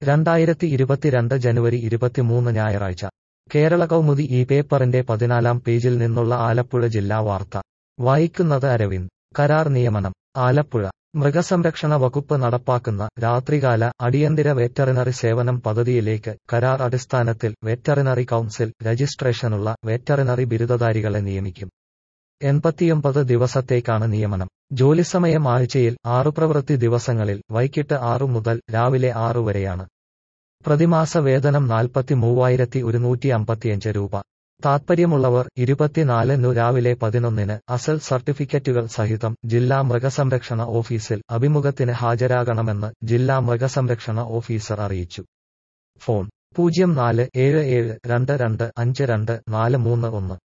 രണ്ടായിരത്തി ഇരുപത്തിരണ്ട് ജനുവരി ഇരുപത്തിമൂന്ന് ഞായറാഴ്ച കേരള കൗമുദി ഈ പേപ്പറിന്റെ പതിനാലാം പേജിൽ നിന്നുള്ള ആലപ്പുഴ ജില്ലാ വാർത്ത വായിക്കുന്നത് അരവിന്ദ് കരാർ നിയമനം ആലപ്പുഴ മൃഗസംരക്ഷണ വകുപ്പ് നടപ്പാക്കുന്ന രാത്രികാല അടിയന്തര വെറ്ററിനറി സേവനം പദ്ധതിയിലേക്ക് കരാർ അടിസ്ഥാനത്തിൽ വെറ്ററിനറി കൗൺസിൽ രജിസ്ട്രേഷനുള്ള വെറ്ററിനറി ബിരുദധാരികളെ നിയമിക്കും എൺപത്തിയൊമ്പത് ദിവസത്തേക്കാണ് നിയമനം ജോലിസമയം ആഴ്ചയിൽ ആറു പ്രവൃത്തി ദിവസങ്ങളിൽ വൈകിട്ട് ആറു മുതൽ രാവിലെ ആറു വരെയാണ് പ്രതിമാസ വേതനം നാൽപ്പത്തി മൂവായിരത്തി ഒരുന്നൂറ്റി അമ്പത്തിയഞ്ച് രൂപ താത്പര്യമുള്ളവർ ഇരുപത്തിനാലിനു രാവിലെ പതിനൊന്നിന് അസൽ സർട്ടിഫിക്കറ്റുകൾ സഹിതം ജില്ലാ മൃഗസംരക്ഷണ ഓഫീസിൽ അഭിമുഖത്തിന് ഹാജരാകണമെന്ന് ജില്ലാ മൃഗസംരക്ഷണ ഓഫീസർ അറിയിച്ചു ഫോൺ പൂജ്യം നാല് ഏഴ് ഏഴ് രണ്ട് രണ്ട് അഞ്ച് രണ്ട് നാല് മൂന്ന് ഒന്ന്